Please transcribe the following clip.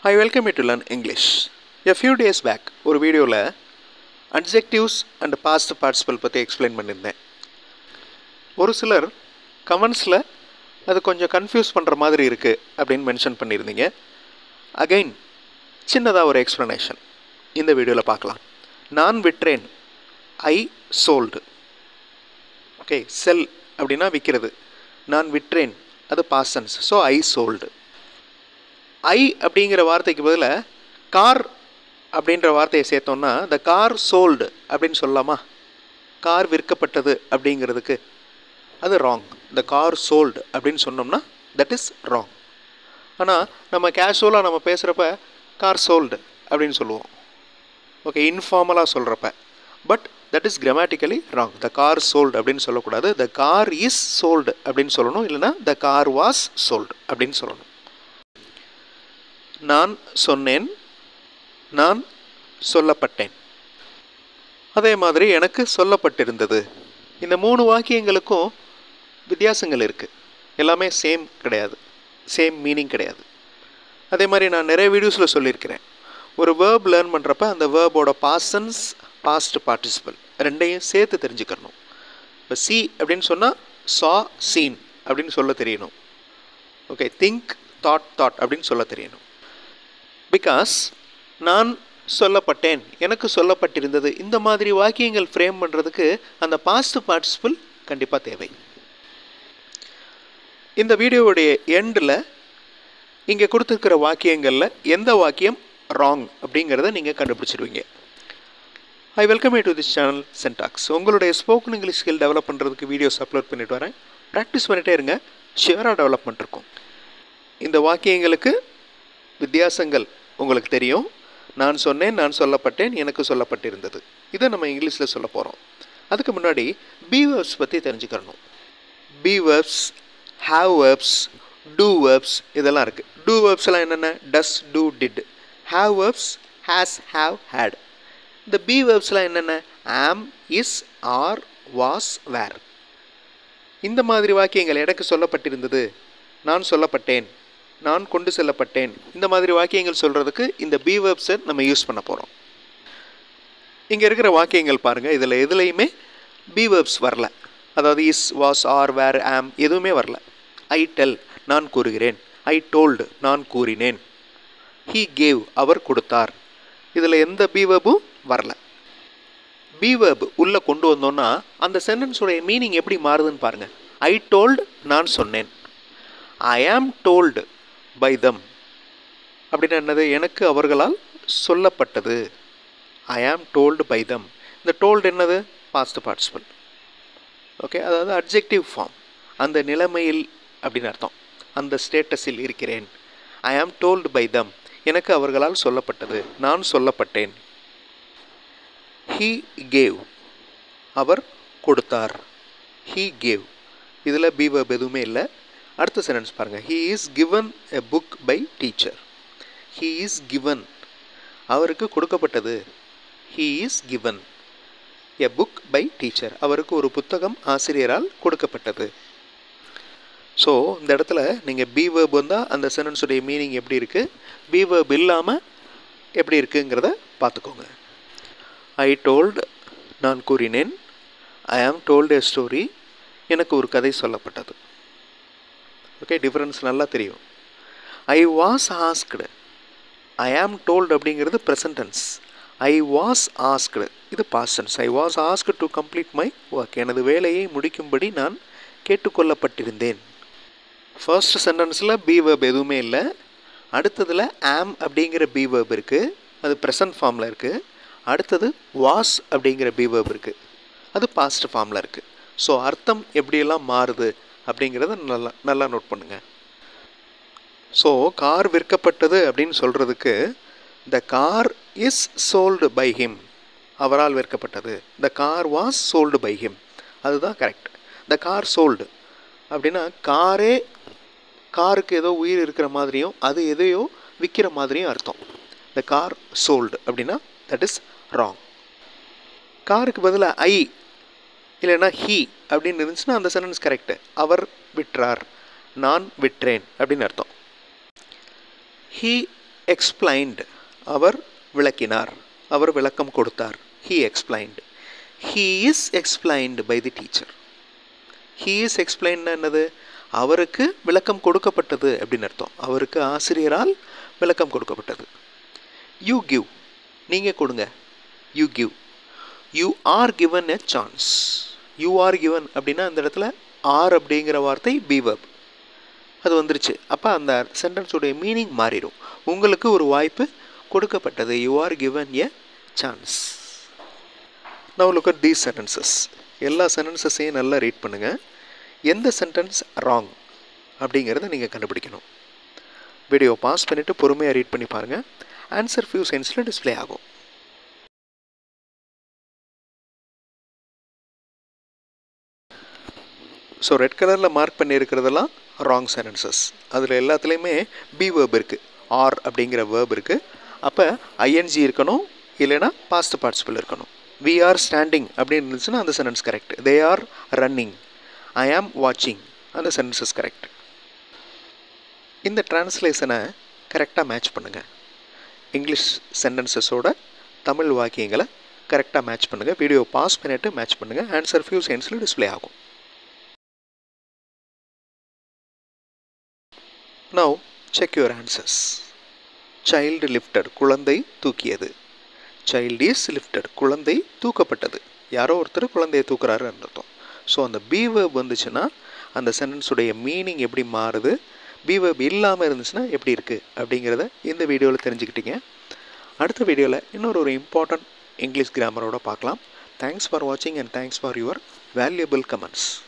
I welcome you to learn English a few days back ஒரு வீடியோவில் adjectives and past participle பற்றி explain பண்ணியிருந்தேன் ஒரு சிலர் கமெண்ட்ஸில் அது கொஞ்சம் கன்ஃபியூஸ் பண்ணுற மாதிரி இருக்குது அப்படின்னு மென்ஷன் பண்ணியிருந்தீங்க அகைன் சின்னதாக ஒரு எக்ஸ்ப்ளனேஷன் இந்த வீடியோவில் பார்க்கலாம் நான் விட்ரேன் ஐ சோல்டு ஓகே செல் அப்படின்னா விற்கிறது நான் விட்ரேன் அது பாசன்ஸ் ஸோ ஐ சோல்டு ஐ அப்படிங்கிற வார்த்தைக்கு பதிலாக கார் அப்படின்ற வார்த்தையை சேர்த்தோம்னா த கார் சோல்டு அப்படின்னு சொல்லலாமா கார் விற்கப்பட்டது அப்படிங்கிறதுக்கு அது ராங் த கார் சோல்டு அப்படின்னு சொன்னோம்னா தட் இஸ் ராங் ஆனால் நம்ம கேஷுவலாக நம்ம பேசுகிறப்ப கார் சோல்டு அப்படின்னு சொல்லுவோம் ஓகே இன்ஃபார்மலாக சொல்கிறப்ப but that is grammatically wrong the car sold அப்படின்னு சொல்லக்கூடாது த கார் இஸ் சோல்டு அப்படின்னு சொல்லணும் இல்லைனா த கார் வாஸ் சோல்டு அப்படின்னு சொல்லணும் நான் சொன்னேன் நான் சொல்லப்பட்டேன் அதே மாதிரி எனக்கு சொல்லப்பட்டிருந்தது இந்த மூணு வாக்கியங்களுக்கும் வித்தியாசங்கள் இருக்குது எல்லாமே சேம் கிடையாது சேம் மீனிங் கிடையாது அதே மாதிரி நான் நிறைய வீடியோஸில் சொல்லியிருக்கிறேன் ஒரு வேர்ப் லேர்ன் பண்ணுறப்ப அந்த வேர்போட பாசன்ஸ் பாஸ்ட் பார்ட்டிசிபல் ரெண்டையும் சேர்த்து தெரிஞ்சுக்கணும் இப்போ சி அப்படின்னு சொன்னால் சா சீன் அப்படின்னு சொல்ல தெரியணும் ஓகே திங்க் தாட் தாட் அப்படின்னு சொல்ல தெரியணும் பிகாஸ் நான் சொல்லப்பட்டேன் எனக்கு சொல்லப்பட்டிருந்தது இந்த மாதிரி வாக்கியங்கள் ஃப்ரேம் பண்ணுறதுக்கு அந்த பாஸ்ட் பார்ட்டிசிபிள் கண்டிப்பாக தேவை இந்த வீடியோவுடைய எண்டில் இங்கே கொடுத்துருக்கிற வாக்கியங்களில் எந்த வாக்கியம் ராங் அப்படிங்கிறத நீங்கள் கண்டுபிடிச்சிடுவீங்க I welcome you to this channel syntax உங்களுடைய ஸ்போக்கன் இங்கிலீஷ் ஸ்கில் டெவலப் பண்ணுறதுக்கு வீடியோஸ் அப்லோட் பண்ணிட்டு வரேன் ப்ராக்டிஸ் பண்ணிகிட்டே இருங்க ஷியராக டெவலப்மெண்ட் இருக்கும் இந்த வாக்கியங்களுக்கு வித்தியாசங்கள் உங்களுக்கு தெரியும் நான் சொன்னேன் நான் சொல்லப்பட்டேன் எனக்கு சொல்லப்பட்டிருந்தது இதை நம்ம இங்கிலீஷில் சொல்ல போகிறோம் அதுக்கு முன்னாடி பி வேர்ப்ஸ் பற்றி தெரிஞ்சுக்கணும் be verbs have verbs do verbs இதெல்லாம் இருக்குது டூ வேர்ப்ஸ்லாம் என்னென்ன does do did have verbs has have had இந்த பி வேர்ப்ஸ்லாம் என்னென்ன ஆம் இஸ் ஆர் வாஸ் வேர் இந்த மாதிரி வாக்கியங்கள் எனக்கு சொல்லப்பட்டிருந்தது நான் சொல்லப்பட்டேன் நான் கொண்டு செல்லப்பட்டேன் இந்த மாதிரி வாக்கியங்கள் சொல்கிறதுக்கு இந்த பி வேர்ப்ஸை நம்ம யூஸ் பண்ண போகிறோம் இங்கே இருக்கிற வாக்கியங்கள் பாருங்கள் இதில் எதுலேயுமே பி வேர்ப்ஸ் வரல அதாவது இஸ் வாஸ் ஆர் வேர் ஆம் எதுவுமே வரல ஐ டெல் நான் கூறுகிறேன் ஐ டோல்டு நான் கூறினேன் ஹீ கேவ் அவர் கொடுத்தார் இதில் எந்த பி வேர்பும் வரல பி வேர்ப் உள்ளே கொண்டு வந்தோன்னா அந்த சென்டென்ஸோடைய மீனிங் எப்படி மாறுதுன்னு பாருங்கள் ஐ டோல்டு நான் சொன்னேன் ஐ ஆம் டோல்டு பை தம் அப்படின்னு என்னது எனக்கு அவர்களால் சொல்லப்பட்டது ஐ ஆம் டோல்டு பை தம் இந்த டோல்டு என்னது பாஸ்ட் பார்ட்டிசிபல் ஓகே அதாவது அப்ஜெக்டிவ் ஃபார்ம் அந்த நிலைமையில் அப்படின்னு அர்த்தம் அந்த ஸ்டேட்டஸில் இருக்கிறேன் ஐ ஆம் டோல்டு பை தம் எனக்கு அவர்களால் சொல்லப்பட்டது நான் சொல்லப்பட்டேன் ஹீ கேவ் அவர் கொடுத்தார் ஹீ கேவ் இதில் பீவப் எதுவுமே இல்லை அடுத்த சென்டென்ஸ் பாருங்கள் he is given a book by teacher he is given அவருக்கு கொடுக்கப்பட்டது he is given a book by teacher அவருக்கு ஒரு புத்தகம் ஆசிரியரால் கொடுக்கப்பட்டது ஸோ இந்த இடத்துல நீங்கள் பி வேர்ப் வந்தால் அந்த சென்டென்ஸுடைய மீனிங் எப்படி இருக்குது பி வேர்ப் இல்லாமல் எப்படி இருக்குங்கிறத பார்த்துக்கோங்க ஐ டோல்டு நான் கூறினேன் ஐ ஆம் டோல்டு எ ஸ்டோரி எனக்கு ஒரு கதை சொல்லப்பட்டது ஓகே டிஃப்ரென்ஸ் நல்லா தெரியும் ஐ வாஸ் ஆஸ்க்டு ஐ ஆம் டோல்டு அப்படிங்கிறது ப்ரெசன்டென்ஸ் ஐ வாஸ் ஆஸ்க்டு இது பாஸ்டன்ஸ் I was ask to complete my work எனது வேலையை முடிக்கும்படி நான் கேட்டுக்கொள்ளப்பட்டிருந்தேன் ஃபர்ஸ்ட் சென்டென்ஸில் பி வேர்ப் எதுவுமே இல்லை அடுத்ததில் ஆம் அப்படிங்கிற பி வேர்ப் இருக்குது அது ப்ரெசன்ட் ஃபார்மில் இருக்குது அடுத்தது வாஸ் அப்படிங்கிற பி வேர்ப் இருக்குது அது பாஸ்ட் ஃபார்மில் இருக்குது ஸோ அர்த்தம் எப்படியெல்லாம் மாறுது அப்படிங்கிறத நல்லா நல்லா நோட் பண்ணுங்கள் ஸோ கார் விற்கப்பட்டது அப்படின்னு சொல்கிறதுக்கு the car is sold by him அவரால் விற்கப்பட்டது the car was sold by him அதுதான் கரெக்ட் த கார் சோல்டு அப்படின்னா காரே காருக்கு ஏதோ உயிர் இருக்கிற மாதிரியும் அது எதையோ விற்கிற மாதிரியும் அர்த்தம் த கார் சோல்டு அப்படின்னா தட் இஸ் ராங் காருக்கு பதிலாக ஐ இல்லைன்னா ஹீ அப்படின்னு இருந்துச்சுன்னா அந்த சென்டென்ஸ் கரெக்டு அவர் விற்றார் நான் விற்றேன் அப்படின்னு அர்த்தம் ஹீ எக்ஸ்பிளைன்டு அவர் விளக்கினார் அவர் விளக்கம் கொடுத்தார் he explained he is explained by the teacher he is எக்ஸ்பிளைன்னா என்னது அவருக்கு விளக்கம் கொடுக்கப்பட்டது அப்படின்னு அர்த்தம் அவருக்கு ஆசிரியரால் விளக்கம் கொடுக்கப்பட்டது யூ கிவ் நீங்கள் கொடுங்க you give you are given a chance you are given அப்படின்னா அந்த இடத்துல ஆர் அப்படிங்கிற வார்த்தை பீவப் அது வந்துருச்சு அப்போ அந்த சென்டென்ஸுடைய மீனிங் மாறிடும் உங்களுக்கு ஒரு வாய்ப்பு கொடுக்கப்பட்டது you are given a chance now look at these sentences எல்லா சென்டென்சஸையும் நல்லா ரீட் பண்ணுங்கள் எந்த சென்டென்ஸ் ராங் அப்படிங்கிறத நீங்கள் கண்டுபிடிக்கணும் வீடியோ பாஸ் பண்ணிவிட்டு பொறுமையாக ரீட் பண்ணி பாருங்கள் ஆன்சர் ஃபியூ சென்ஸில் டிஸ்பிளே ஆகும் ஸோ ரெட் கலரில் மார்க் பண்ணியிருக்கிறதெல்லாம் ராங் சென்டென்சஸ் அதில் எல்லாத்துலேயுமே பி வேர்ப் இருக்குது ஆர் அப்படிங்கிற வேர்ப் இருக்குது அப்போ ஐஎன்ஜி இருக்கணும் இல்லைன்னா பாஸ்ட் பார்ட்டிசிபிள் இருக்கணும் வி ஆர் ஸ்டாண்டிங் அப்படின்னு இருந்துச்சுன்னா அந்த sentence correct they are running I am வாட்சிங் அந்த சென்டென்சஸ் கரெக்ட் இந்த டிரான்ஸ்லேஷனை கரெக்டாக மேட்ச் பண்ணுங்கள் இங்கிலீஷ் சென்டென்சஸோட தமிழ் வாக்கியங்களை கரெக்டாக மேட்ச் பண்ணுங்கள் வீடியோ பாஸ் பண்ணிவிட்டு மேட்ச் பண்ணுங்கள் ஆன்சர் ஃபியூ சென்ஸில் டிஸ்பிளே ஆகும் now check your answers child lifted குழந்தை தூக்கியது சைல்டு இஸ் லிஃப்டட் குழந்தை தூக்கப்பட்டது யாரோ ஒருத்தர் குழந்தையை தூக்குறாரு அர்த்தம் ஸோ அந்த பீவர்ப் வந்துச்சுன்னா அந்த சென்டென்ஸுடைய மீனிங் எப்படி மாறுது பீவர்ப் இல்லாமல் இருந்துச்சுன்னா எப்படி இருக்குது அப்படிங்கிறத இந்த வீடியோவில் தெரிஞ்சுக்கிட்டீங்க அடுத்த வீடியோவில் இன்னொரு ஒரு இம்பார்ட்டண்ட் இங்கிலீஷ் கிராமரோட பார்க்கலாம் தேங்க்ஸ் ஃபார் வாட்சிங் and thanks for your valuable comments